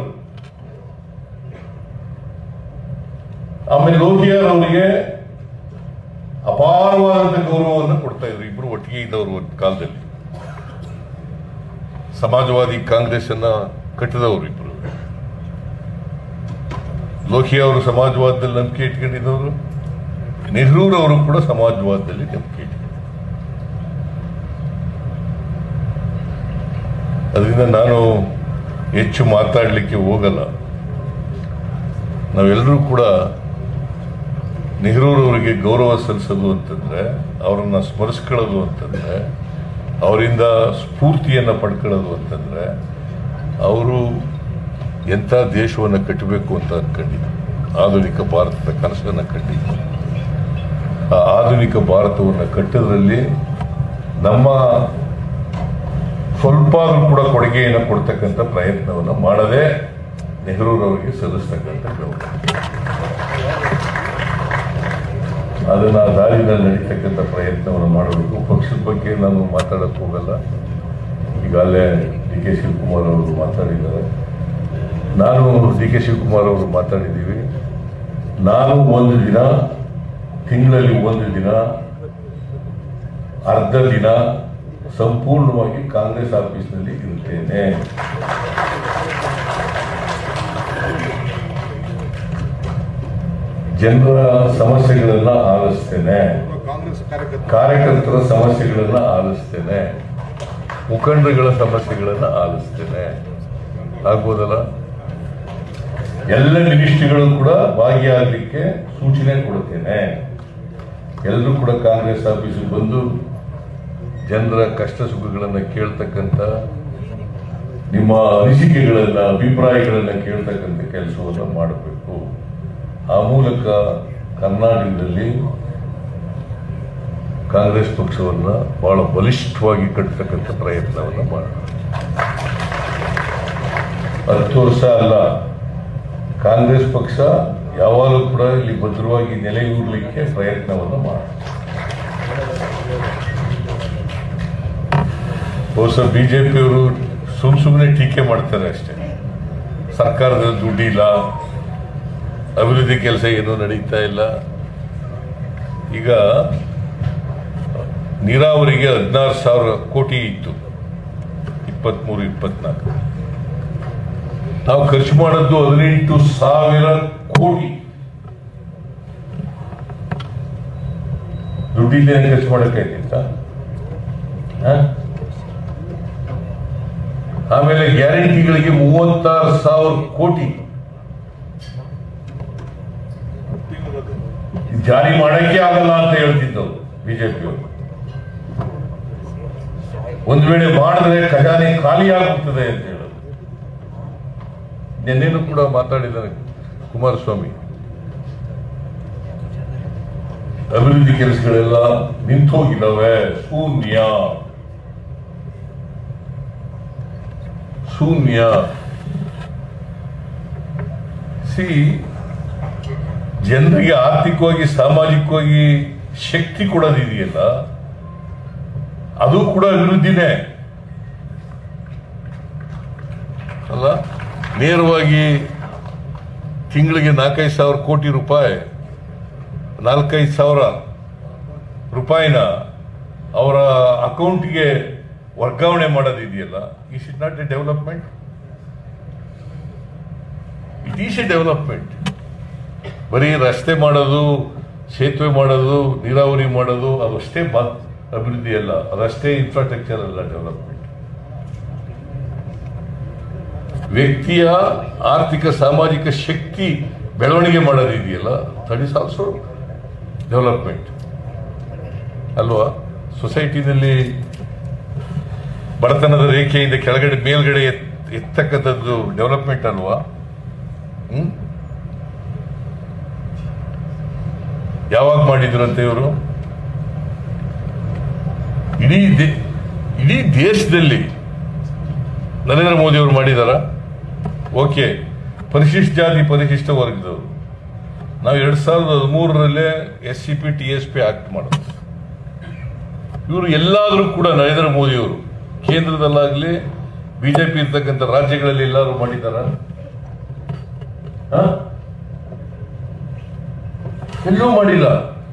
ಆಮೇಲೆ ಲೋಹಿಯಾರ್ ಅವರಿಗೆ ಅಪಾರವಾದಂತ ಗೌರವವನ್ನು ಕೊಡ್ತಾ ಇದ್ರು ಇಬ್ರು ಒಟ್ಟಿಗೆ ಇದ್ದವರು ಒಂದು ಕಾಲದಲ್ಲಿ ಸಮಾಜವಾದಿ ಕಾಂಗ್ರೆಸ್ ಅನ್ನ ಕಟ್ಟಿದವರು ಇಬ್ರು ಲೋಹಿಯಾ ಅವರು ಸಮಾಜವಾದದಲ್ಲಿ ನಂಬಿಕೆ ಇಟ್ಕೊಂಡಿದ್ದವರು ನೆಹರೂರವರು ಕೂಡ ಸಮಾಜವಾದದಲ್ಲಿ ನಂಬಿಕೆ ಇಟ್ಕೊಂಡಿದ್ರು ಅದರಿಂದ ನಾನು ಹೆಚ್ಚು ಮಾತಾಡಲಿಕ್ಕೆ ಹೋಗಲ್ಲ ನಾವೆಲ್ಲರೂ ಕೂಡ ನೆಹರೂರವರಿಗೆ ಗೌರವ ಸಲ್ಲಿಸೋದು ಅಂತಂದ್ರೆ ಅವರನ್ನ ಸ್ಮರಿಸ್ಕೊಳ್ಳೋದು ಅಂತಂದ್ರೆ ಅವರಿಂದ ಸ್ಫೂರ್ತಿಯನ್ನು ಪಡ್ಕೊಳ್ಳೋದು ಅಂತಂದ್ರೆ ಅವರು ಎಂಥ ದೇಶವನ್ನು ಕಟ್ಟಬೇಕು ಅಂತ ಅನ್ಕೊಂಡಿದ್ರು ಆಧುನಿಕ ಭಾರತದ ಕನಸನ್ನು ಕಂಡಿದ್ರು ಆ ಆಧುನಿಕ ಭಾರತವನ್ನು ಕಟ್ಟೋದ್ರಲ್ಲಿ ನಮ್ಮ ಸ್ವಲ್ಪ ಆದ್ರೂ ಕೂಡ ಕೊಡುಗೆಯನ್ನು ಕೊಡ್ತಕ್ಕಂಥ ಪ್ರಯತ್ನವನ್ನು ಮಾಡದೆ ನೆಹರೂರವರಿಗೆ ಸಲ್ಲಿಸ್ತಕ್ಕಂಥ ಗೌರವ ಅದನ್ನ ಆ ದಾರಿನಲ್ಲಿ ನಡೀತಕ್ಕಂಥ ಪ್ರಯತ್ನವನ್ನು ಮಾಡಬೇಕು ಪಕ್ಷದ ಬಗ್ಗೆ ನಾನು ಮಾತಾಡಕ್ಕೆ ಹೋಗಲ್ಲ ಈಗಾಗಲೇ ಡಿ ಕೆ ಶಿವಕುಮಾರ್ ಅವರು ಮಾತಾಡಿದ್ದಾರೆ ನಾನು ಡಿ ಕೆ ಶಿವಕುಮಾರ್ ಅವರು ಮಾತಾಡಿದ್ದೀವಿ ನಾನು ಒಂದು ದಿನ ತಿಂಗಳಲ್ಲಿ ಒಂದು ದಿನ ಅರ್ಧ ದಿನ ಸಂಪೂರ್ಣವಾಗಿ ಕಾಂಗ್ರೆಸ್ ಆಫೀಸ್ನಲ್ಲಿ ಇರುತ್ತೇನೆ ಜನರ ಸಮಸ್ಯೆಗಳನ್ನ ಆಲಿಸ್ತೇನೆ ಕಾಂಗ್ರೆಸ್ ಕಾರ್ಯಕರ್ತ ಕಾರ್ಯಕರ್ತರ ಸಮಸ್ಯೆಗಳನ್ನ ಆಲಿಸ್ತೇನೆ ಮುಖಂಡರುಗಳ ಸಮಸ್ಯೆಗಳನ್ನ ಆಲಿಸ್ತೇನೆ ಆಗ್ಬೋದಲ್ಲ ಎಲ್ಲ ಮಿನಿಸ್ಟ್ರಿಗಳು ಕೂಡ ಭಾಗಿಯಾಗಲಿಕ್ಕೆ ಸೂಚನೆ ಕೊಡುತ್ತೇನೆ ಎಲ್ಲರೂ ಕೂಡ ಕಾಂಗ್ರೆಸ್ ಆಫೀಸಿಗೆ ಬಂದು ಜನರ ಕಷ್ಟ ಸುಖಗಳನ್ನು ಕೇಳ್ತಕ್ಕಂಥ ನಿಮ್ಮ ಅನಿಸಿಕೆಗಳನ್ನ ಅಭಿಪ್ರಾಯಗಳನ್ನ ಕೇಳ್ತಕ್ಕಂಥ ಕೆಲಸವನ್ನು ಮಾಡಬೇಕು ಆ ಮೂಲಕ ಕರ್ನಾಟಕದಲ್ಲಿ ಕಾಂಗ್ರೆಸ್ ಪಕ್ಷವನ್ನ ಬಹಳ ಬಲಿಷ್ಠವಾಗಿ ಕಟ್ಟತಕ್ಕಂಥ ಪ್ರಯತ್ನವನ್ನು ಮಾಡೋಣ ಹತ್ತು ವರ್ಷ ಅಲ್ಲ ಕಾಂಗ್ರೆಸ್ ಪಕ್ಷ ಯಾವಾಗಲೂ ಕೂಡ ಇಲ್ಲಿ ಭದ್ರವಾಗಿ ನೆಲೆಯೂರಲಿಕ್ಕೆ ಪ್ರಯತ್ನವನ್ನು ಮಾಡೋಣ ಬಹುಶಃ ಬಿಜೆಪಿಯವರು ಸುಮ್ ಸುಮ್ಮನೆ ಟೀಕೆ ಮಾಡ್ತಾರೆ ಅಷ್ಟೇ ಸರ್ಕಾರದ ದುಡ್ಡಿಲ್ಲ ಅಭಿವೃದ್ಧಿ ಕೆಲಸ ಏನೂ ನಡೀತಾ ಇಲ್ಲ ಈಗ ನೀರಾವರಿಗೆ ಹದಿನಾರು ಸಾವಿರ ಕೋಟಿ ಇತ್ತು ಇಪ್ಪತ್ಮೂರು ಇಪ್ಪತ್ನಾಲ್ಕು ನಾವು ಖರ್ಚು ಮಾಡದ್ದು ಹದಿನೆಂಟು ಸಾವಿರ ಕೋಟಿ ದುಡ್ಡಿದ್ದೇನೆ ಖರ್ಚು ಮಾಡಕ್ಕಾಯ್ತಿತ್ತ ಆಮೇಲೆ ಗ್ಯಾರಂಟಿಗಳಿಗೆ ಮೂವತ್ತಾರು ಸಾವಿರ ಕೋಟಿ ಜಾರಿ ಮಾಡಕ್ಕೆ ಆಗಲ್ಲ ಅಂತ ಹೇಳ್ತಿದ್ದವು ಬಿಜೆಪಿಯವರು ಒಂದು ವೇಳೆ ಮಾಡಿದ್ರೆ ಖಜಾನೆ ಖಾಲಿ ಆಗುತ್ತದೆ ಅಂತ ಹೇಳೋದು ನಿನ್ನೇನು ಕೂಡ ಮಾತಾಡಿದ್ದಾರೆ ಕುಮಾರಸ್ವಾಮಿ ಅಭಿವೃದ್ಧಿ ಕೆಲಸಗಳೆಲ್ಲ ನಿಂತೋಗಿದ್ದಾವೆ ಶೂನ್ಯ ಶೂನ್ಯ ಸಿ ಜನರಿಗೆ ಆರ್ಥಿಕವಾಗಿ ಸಾಮಾಜಿಕವಾಗಿ ಶಕ್ತಿ ಕೊಡೋದಿದೆಯಲ್ಲ ಅದು ಕೂಡ ಅಭಿವೃದ್ಧಿನೇ ಅಲ್ಲ ನೇರವಾಗಿ ತಿಂಗಳಿಗೆ ನಾಲ್ಕೈದು ಸಾವಿರ ಕೋಟಿ ರೂಪಾಯಿ ನಾಲ್ಕೈದು ಸಾವಿರ ರೂಪಾಯಿನ ಅವರ ಅಕೌಂಟ್ಗೆ ವರ್ಗಾವಣೆ ಮಾಡೋದಿದೆಯಲ್ಲ is it not a development it is a development ಬರೀ ರಸ್ತೆ ಮಾಡೋದು ಸೇತುವೆ ಮಾಡೋದು ನೀರಾವರಿ ಮಾಡೋದು ಅವಷ್ಟೇ ಬಾ ಅಭಿವೃದ್ಧಿ ಅಲ್ಲ ರಸ್ತೆ ಇನ್ಫ್ರಾಸ್ಟ್ರಕ್ಚರ್ ಅಲ್ಲ ಡೆವಲಪ್ಮೆಂಟ್ ವ್ಯಕ್ತಿಯ ಆರ್ಥಿಕ ಸಾಮಾಜಿಕ ಶಕ್ತಿ ಬೆಳವಣಿಗೆ ಮಾಡೋದಿದೆಯಲ್ಲ ದಟ್ ಇಸ್ ಆಲ್ಸೋ ಡೆವಲಪ್ಮೆಂಟ್ ಅಲ್ವಾ ಸೊಸೈಟಿನಲ್ಲಿ ಬಡತನದ ರೇಖೆಯಿಂದ ಕೆಳಗಡೆ ಮೇಲ್ಗಡೆ ಎತ್- ಎತ್ತಕ್ಕಂಥದ್ದು ಡೆವಲಪ್ಮೆಂಟ್ ಅಲ್ವಾ ಹ್ಮ್ ಯಾವಾಗ ಮಾಡಿದ್ರಂತೆ ಇವರು ಇಡೀ ದೇ- ಇಡೀ ದೇಶದಲ್ಲಿ ನರೇಂದ್ರ ಮೋದಿ ಅವರು ಮಾಡಿದಾರ ಓಕೆ ಪರಿಶಿಷ್ಟ ಜಾತಿ ಪರಿಶಿಷ್ಟ ವರ್ಗದವರು ನಾವು ಎರಡ್ ಸಾವಿರದ ಹದಿಮೂರರಲ್ಲೇ S C P T S P act ಮಾಡೋದು ಇವರು ಎಲ್ಲಾದರೂ ಕೂಡ ನರೇಂದ್ರ ಮೋದಿ ಅವರು ಕೇಂದ್ರದಲ್ಲಾಗಲಿ ಬಿಜೆಪಿ ಇರ್ತಕ್ಕಂಥ ರಾಜ್ಯಗಳಲ್ಲಿ ಎಲ್ಲಾರು ಮಾಡಿದಾರ ಹ? ಎಲ್ಲೂ ಮಾಡಿಲ್ಲ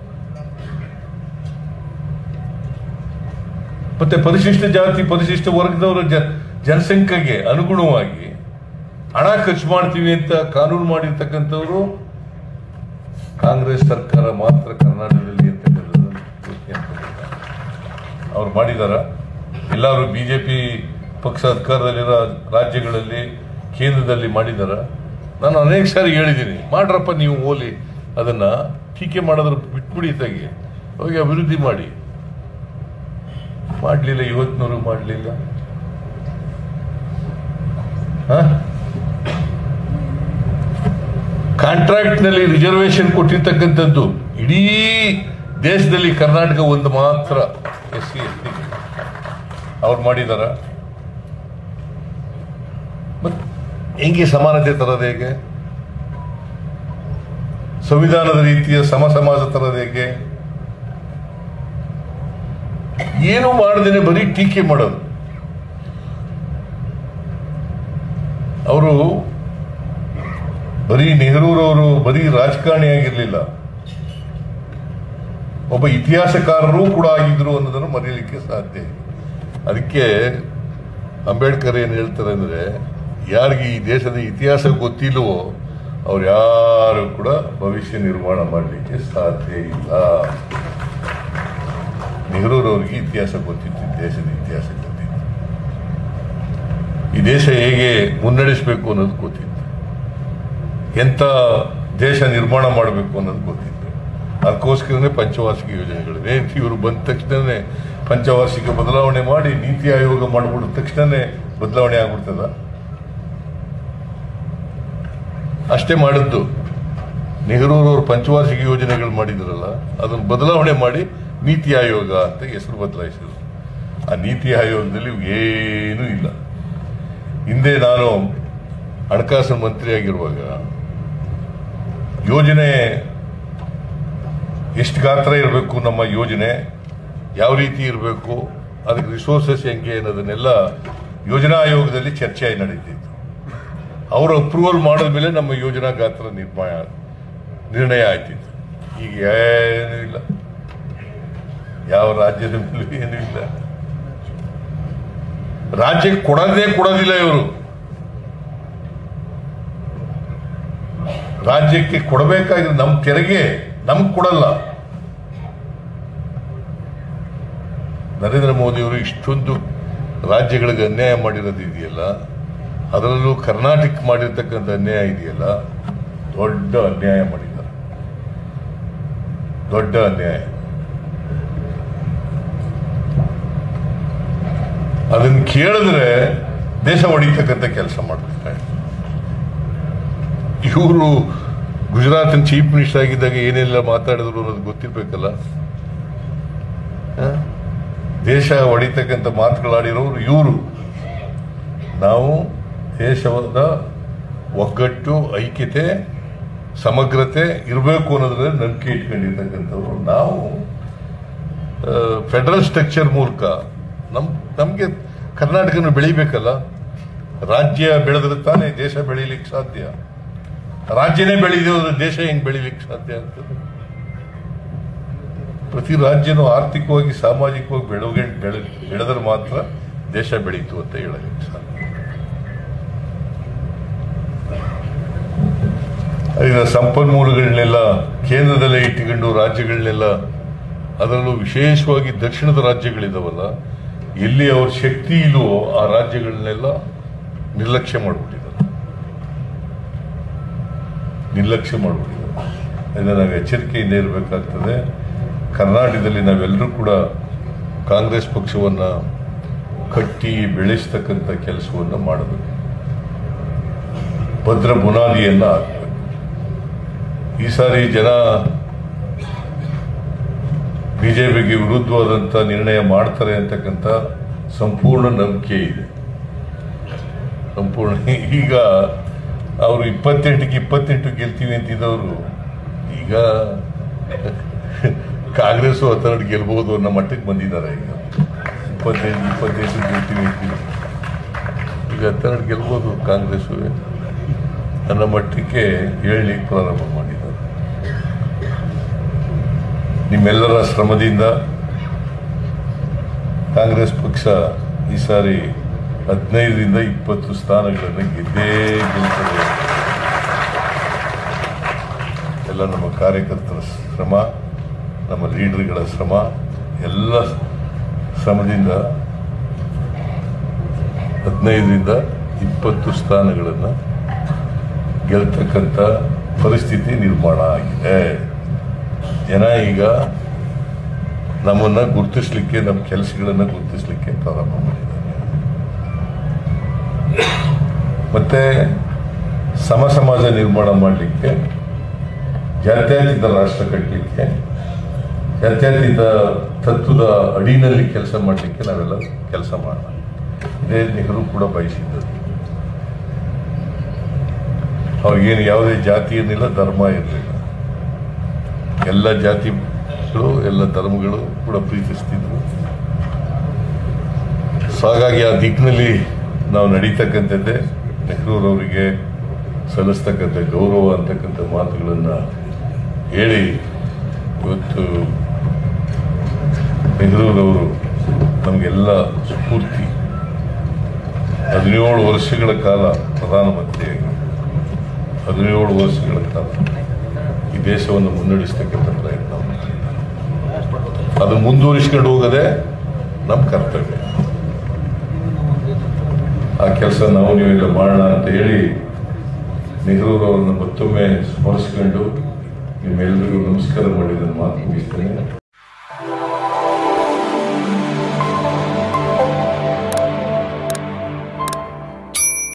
ಮತ್ತೆ ಪರಿಶಿಷ್ಟ ಜಾತಿ ಪರಿಶಿಷ್ಟ ವರ್ಗದವರ ಜ ಜನಸಂಖ್ಯೆಗೆ ಅನುಗುಣವಾಗಿ ಹಣ ಖರ್ಚು ಮಾಡ್ತೀವಿ ಅಂತ ಕಾನೂನು ಮಾಡಿರ್ತಕ್ಕಂಥವ್ರು ಕಾಂಗ್ರೆಸ್ ಸರ್ಕಾರ ಮಾತ್ರ ಕರ್ನಾಟಕದಲ್ಲಿ ಅಂತಕ್ಕಂಥದ್ದು ಯೋಚ್ನೆ ಮಾಡ್ಬೇಕು. ಅವ್ರು ಮಾಡಿದಾರ ಎಲ್ಲರೂ ಬಿಜೆಪಿ ಪಕ್ಷ ಅಧಿಕಾರದಲ್ಲಿರೋ ರಾಜ್ಯಗಳಲ್ಲಿ ಕೇಂದ್ರದಲ್ಲಿ ಮಾಡಿದಾರ ನಾನು ಅನೇಕ ಸಾರಿ ಹೇಳಿದ್ದೀನಿ ಮಾಡ್ರಪ್ಪ ನೀವು ಓಲಿ ಅದನ್ನ ಟೀಕೆ ಮಾಡೋದ್ರ ಬಿಟ್ಬಿಡಿ ತೆಗಿ ಹೋಗಿ ಅಭಿವೃದ್ಧಿ ಮಾಡಿ ಮಾಡಲಿಲ್ಲ ಇವತ್ತಿನವರು ಮಾಡಲಿಲ್ಲ ಕಾಂಟ್ರಾಕ್ಟ್ ನಲ್ಲಿ ರಿಸರ್ವೇಶನ್ ಕೊಟ್ಟಿರ್ತಕ್ಕಂಥದ್ದು ಇಡೀ ದೇಶದಲ್ಲಿ ಕರ್ನಾಟಕ ಒಂದು ಮಾತ್ರ ಎಸ್ ಸಿ ಎಸ್ ಟಿ ಅವ್ರು ಮಾಡಿದಾರ ಮತ್ ಹೆಂಗೆ ಸಮಾನತೆ ತರೋದು ಹೇಗೆ ಸಂವಿಧಾನದ ರೀತಿಯ ಸಮ ಸಮಾಜ ತರೋದು ಹೇಗೆ ಏನು ಮಾಡದೇನೆ ಬರೀ ಟೀಕೆ ಮಾಡೋದು ಅವರು ಬರೀ ನೆಹರೂರವರು ಬರೀ ರಾಜಕಾರಣಿಯಾಗಿರ್ಲಿಲ್ಲ ಒಬ್ಬ ಇತಿಹಾಸಕಾರರೂ ಕೂಡ ಆಗಿದ್ರು ಅನ್ನೋದನ್ನು ಮರೆಯಲಿಕ್ಕೆ ಸಾಧ್ಯ ಇಲ್ಲ ಅದಕ್ಕೆ ಅಂಬೇಡ್ಕರ್ ಏನು ಹೇಳ್ತಾರೆ ಅಂದ್ರೆ ಯಾರಿಗೆ ಈ ದೇಶದ ಇತಿಹಾಸ ಗೊತ್ತಿಲ್ಲವೋ ಅವ್ರು ಯಾರು ಕೂಡ ಭವಿಷ್ಯ ನಿರ್ಮಾಣ ಮಾಡಲಿಕ್ಕೆ ಸಾಧ್ಯ ಇಲ್ಲ ನೆಹರೂರವ್ರಿಗೆ ಇತಿಹಾಸ ಗೊತ್ತಿತ್ತು ಈ ದೇಶದ ಇತಿಹಾಸ ಗೊತ್ತಿತ್ತು ಈ ದೇಶ ಹೇಗೆ ಮುನ್ನಡೆಸಬೇಕು ಅನ್ನೋದು ಗೊತ್ತಿತ್ತು ಎಂತ ದೇಶ ನಿರ್ಮಾಣ ಮಾಡಬೇಕು ಅನ್ನೋದು ಗೊತ್ತಿತ್ತು ಅದಕ್ಕೋಸ್ಕರನೇ ಪಂಚವಾರ್ಷಿಕ ಯೋಜನೆಗಳಿವೆ ಇವರು ಬಂದ ತಕ್ಷಣನೇ ಪಂಚವಾರ್ಷಿಕ ಬದಲಾವಣೆ ಮಾಡಿ ನೀತಿ ಆಯೋಗ ಮಾಡಿಬಿಟ್ಟ ತಕ್ಷಣನೇ ಬದಲಾವಣೆ ಆಗ್ಬಿಡ್ತದ ಅಷ್ಟೇ ಮಾಡಿದ್ದು ನೆಹರೂರವರು ಪಂಚವಾರ್ಷಿಕ ಯೋಜನೆಗಳು ಮಾಡಿದ್ರಲ್ಲ ಅದನ್ನು ಬದಲಾವಣೆ ಮಾಡಿ ನೀತಿ ಆಯೋಗ ಅಂತ ಹೆಸರು ಬದಲಾಯಿಸಿದ್ರು ಆ ನೀತಿ ಆಯೋಗದಲ್ಲಿ ಏನೂ ಇಲ್ಲ ಹಿಂದೆ ನಾನು ಹಣಕಾಸು ಮಂತ್ರಿ ಆಗಿರುವಾಗ ಯೋಜನೆ ಎಷ್ಟು ಗಾತ್ರ ಇರಬೇಕು ನಮ್ಮ ಯೋಜನೆ ಯಾವ ರೀತಿ ಇರಬೇಕು ಅದಕ್ಕೆ ರಿಸೋರ್ಸಸ್ ಹೆಂಗೆ ಅನ್ನೋದನ್ನೆಲ್ಲ ಯೋಜನಾ ಆಯೋಗದಲ್ಲಿ ಚರ್ಚೆ ನಡೀತಿತ್ತು ಅವರು ಅಪ್ರೂವಲ್ ಮಾಡಿದ ಮೇಲೆ ನಮ್ಮ ಯೋಜನಾ ಗಾತ್ರ ನಿರ್ಮಾಣ ನಿರ್ಣಯ ಆಯ್ತಿತ್ತು ಈಗ ಏನೂ ಇಲ್ಲ ಯಾವ ರಾಜ್ಯದ ಮೇಲೂ ಏನೂ ಇಲ್ಲ ರಾಜ್ಯಕ್ಕೆ ಕೊಡೋದೇ ಕೊಡೋದಿಲ್ಲ ಇವರು ರಾಜ್ಯಕ್ಕೆ ಕೊಡಬೇಕಾಗಿರೋ ನಮ್ಮ ತೆರಿಗೆ ನಮ್ಗೆ ಕೊಡಲ್ಲ ನರೇಂದ್ರ ಮೋದಿ ಅವರು ಇಷ್ಟೊಂದು ರಾಜ್ಯಗಳಿಗೆ ಅನ್ಯಾಯ ಮಾಡಿರೋದು ಇದೆಯಲ್ಲ ಅದರಲ್ಲೂ ಕರ್ನಾಟಕ ಮಾಡಿರ್ತಕ್ಕಂಥ ಅನ್ಯಾಯ ಇದೆಯಲ್ಲ ದೊಡ್ಡ ಅನ್ಯಾಯ ಮಾಡಿದ್ದಾರೆ ದೊಡ್ಡ ಅನ್ಯಾಯ ಅದನ್ನು ಕೇಳಿದ್ರೆ ದೇಶ ಹೊಡಿತಕ್ಕಂಥ ಕೆಲಸ ಮಾಡ್ತಾರೆ ಇವರು ಗುಜರಾತಿನ ಚೀಫ್ ಮಿನಿಸ್ಟರ್ ಆಗಿದ್ದಾಗ ಏನೆಲ್ಲ ಮಾತಾಡಿದ್ರು ಅನ್ನೋದು ಗೊತ್ತಿರ್ಬೇಕಲ್ಲ ಹ? ದೇಶ ಹೊಡಿತಕ್ಕಂಥ ಮಾತುಗಳಾಡಿರೋರು ಇವರು ನಾವು ದೇಶದ ಒಗ್ಗಟ್ಟು ಐಕ್ಯತೆ ಸಮಗ್ರತೆ ಇರಬೇಕು ಅನ್ನೋದ್ರಲ್ಲಿ ನಂಬಿಕೆ ಇಟ್ಕೊಂಡಿರ್ತಕ್ಕಂಥವ್ರು ನಾವು ಫೆಡರಲ್ ಸ್ಟ್ರಕ್ಚರ್ ಮೂಲಕ ನಮ್ ನಮಗೆ ಕರ್ನಾಟಕನ ಬೆಳಿಬೇಕಲ್ಲ ರಾಜ್ಯ ಬೆಳೆದ್ರೆ ತಾನೇ ದೇಶ ಬೆಳೀಲಿಕ್ಕೆ ಸಾಧ್ಯ ರಾಜ್ಯನೇ ಬೆಳೆದಿದೆ ಹೋದ್ರೆ ದೇಶ ಹೆಂಗ್ ಬೆಳಿಲಿಕ್ಕೆ ಸಾಧ್ಯ ಆಗ್ತದೆ ಪ್ರತಿ ರಾಜ್ಯನೂ ಆರ್ಥಿಕವಾಗಿ ಸಾಮಾಜಿಕವಾಗಿ ಬೆಳವಣಿಗೆ ಬೆಳೆ ಬೆಳೆದ್ರೆ ಮಾತ್ರ ದೇಶ ಬೆಳೀತು ಅಂತ ಹೇಳಲಿಕ್ಕೆ ಸಾಧ್ಯ ಈಗ ಸಂಪನ್ಮೂಲಗಳನ್ನೆಲ್ಲ ಕೇಂದ್ರದಲ್ಲೇ ಇಟ್ಟುಕೊಂಡು ರಾಜ್ಯಗಳನ್ನೆಲ್ಲ ಅದರಲ್ಲೂ ವಿಶೇಷವಾಗಿ ದಕ್ಷಿಣದ ರಾಜ್ಯಗಳಿದಾವಲ್ಲ ಎಲ್ಲಿ ಅವ್ರ ಶಕ್ತಿ ಇಲ್ವೋ ಆ ರಾಜ್ಯಗಳನ್ನೆಲ್ಲ ನಿರ್ಲಕ್ಷ್ಯ ಮಾಡಿಬಿಟ್ಟಿದ್ದಾರೆ ನಿರ್ಲಕ್ಷ್ಯ ಮಾಡಿಬಿಟ್ಟಿದ್ದಾರೆ ಅದರಿಂದ ನಾವು ಎಚ್ಚರಿಕೆಯಿಂದ ಇರಬೇಕಾಗ್ತದೆ ಕರ್ನಾಟಕದಲ್ಲಿ ನಾವೆಲ್ಲರೂ ಕೂಡ ಕಾಂಗ್ರೆಸ್ ಪಕ್ಷವನ್ನ ಕಟ್ಟಿ ಬೆಳೆಸ್ತಕ್ಕಂಥ ಕೆಲಸವನ್ನು ಮಾಡಬೇಕು ಭದ್ರ ಬುನಾದಿಯನ್ನ ಹಾಕಬೇಕು ಈ ಸಾರಿ ಜನ ಬಿಜೆಪಿಗೆ ವಿರುದ್ಧವಾದಂಥ ನಿರ್ಣಯ ಮಾಡ್ತಾರೆ ಅಂತಕ್ಕಂಥ ಸಂಪೂರ್ಣ ನಂಬಿಕೆ ಇದೆ ಸಂಪೂರ್ಣ ಈಗ ಅವರು ಇಪ್ಪತ್ತೆಂಟಕ್ಕೆ ಇಪ್ಪತ್ತೆಂಟು ಗೆಲ್ತೀವಿ ಅಂತಿದ್ದವರು ಈಗ ಕಾಂಗ್ರೆಸ್ ಹತ್ತೆರಡು ಗೆಲ್ಬಹುದು ಅನ್ನೋ ಮಟ್ಟಕ್ಕೆ ಬಂದಿದ್ದಾರೆ ಈಗ ಇಪ್ಪತ್ತೆಂಟು ಇಪ್ಪತ್ತೆಂಟು ಗೆಲ್ತೀವಿ ಅಂತೀವಿ ಈಗ ಹತ್ತೆರಡು ಗೆಲ್ಬೋದು ಕಾಂಗ್ರೆಸ್ ಅನ್ನೋ ಮಟ್ಟಕ್ಕೆ ಹೇಳಲಿಕ್ಕೆ ಪ್ರಾರಂಭ ಮಾಡಿದ್ದಾರೆ ನಿಮ್ಮೆಲ್ಲರ ಶ್ರಮದಿಂದ ಕಾಂಗ್ರೆಸ್ ಪಕ್ಷ ಈ ಸಾರಿ ಹದಿನೈದರಿಂದ ಇಪ್ಪತ್ತು ಸ್ಥಾನಗಳನ್ನು ಗೆದ್ದೇ ಗೆಲ್ತದೆ ಎಲ್ಲ ನಮ್ಮ ಕಾರ್ಯಕರ್ತರ ಶ್ರಮ ನಮ್ಮ ಲೀಡರ್ಗಳ ಶ್ರಮ ಎಲ್ಲ ಶ್ರಮದಿಂದ ಹದಿನೈದರಿಂದ ಇಪ್ಪತ್ತು ಸ್ಥಾನಗಳನ್ನು ಗೆಲ್ತಕ್ಕಂಥ ಪರಿಸ್ಥಿತಿ ನಿರ್ಮಾಣ ಆಗಿದೆ ಜನ ಈಗ ನಮ್ಮನ್ನ ಗುರುತಿಸ್ಲಿಕ್ಕೆ ನಮ್ಮ ಕೆಲಸಗಳನ್ನು ಗುರುತಿಸ್ಲಿಕ್ಕೆ ಪ್ರಾರಂಭ ಮಾಡಿದ್ದಾರೆ ಮತ್ತೆ ಸಮ ಸಮಾಜ ನಿರ್ಮಾಣ ಮಾಡಲಿಕ್ಕೆ ಜಾತ್ಯತೀತ ರಾಷ್ಟ್ರ ಕಟ್ಟಲಿಕ್ಕೆ ಜಾತ್ಯತೀತ ತತ್ವದ ಅಡಿನಲ್ಲಿ ಕೆಲಸ ಮಾಡಲಿಕ್ಕೆ ನಾವೆಲ್ಲ ಕೆಲಸ ಮಾಡೋಣ ಇದೇ ನೆಹರು ಕೂಡ ಬಯಸಿದ್ದರು ಅವ್ರಿಗೇನು ಯಾವುದೇ ಜಾತಿ ಇರಲಿಲ್ಲ ಧರ್ಮ ಇರಲಿಲ್ಲ ಎಲ್ಲ ಜಾತಿಗಳು ಎಲ್ಲ ಧರ್ಮಗಳು ಕೂಡ ಪ್ರೀತಿಸ್ತಿದ್ರು ಸೊ ಹಾಗಾಗಿ ಆ ದಿಕ್ಕಿನಲ್ಲಿ ನಾವು ನಡೀತಕ್ಕಂಥದ್ದೇ ನೆಹರೂರವರಿಗೆ ಸಲ್ಲಿಸ್ತಕ್ಕಂಥ ಗೌರವ ಅಂತಕ್ಕಂಥ ಮಾತುಗಳನ್ನು ಹೇಳಿ ಇವತ್ತು ನೆಹರೂರವರು ನಮಗೆಲ್ಲ ಸ್ಫೂರ್ತಿ ಹದಿನೇಳು ವರ್ಷಗಳ ಕಾಲ ಪ್ರಧಾನಮಂತ್ರಿಯಾಗಿ ಹದಿನೇಳು ವರ್ಷಗಳ ಕಾಲ ಈ ದೇಶವನ್ನು ಮುನ್ನಡೆಸ್ತಕ್ಕಂಥ ಪ್ರಯತ್ನ ಮಾಡಿದ್ದಾರೆ. ಅದು ಮುಂದುವರಿಸ್ಕೊಂಡು ಹೋಗೋದೇ ನಮ್ಮ ಕರ್ತವ್ಯ ಆ ಕೆಲಸ ನಾವು ನೀವೆಲ್ಲ ಮಾಡೋಣ ಅಂತ ಹೇಳಿ ನೆಹರೂರವರನ್ನು ಮತ್ತೊಮ್ಮೆ ಸ್ಮರಿಸ್ಕೊಂಡು ನಿಮ್ಮೆಲ್ಲರಿಗೂ ನಮಸ್ಕಾರ ಮಾಡಿ ನನ್ನ ಮಾತು ಮುಗಿಸ್ತೇನೆ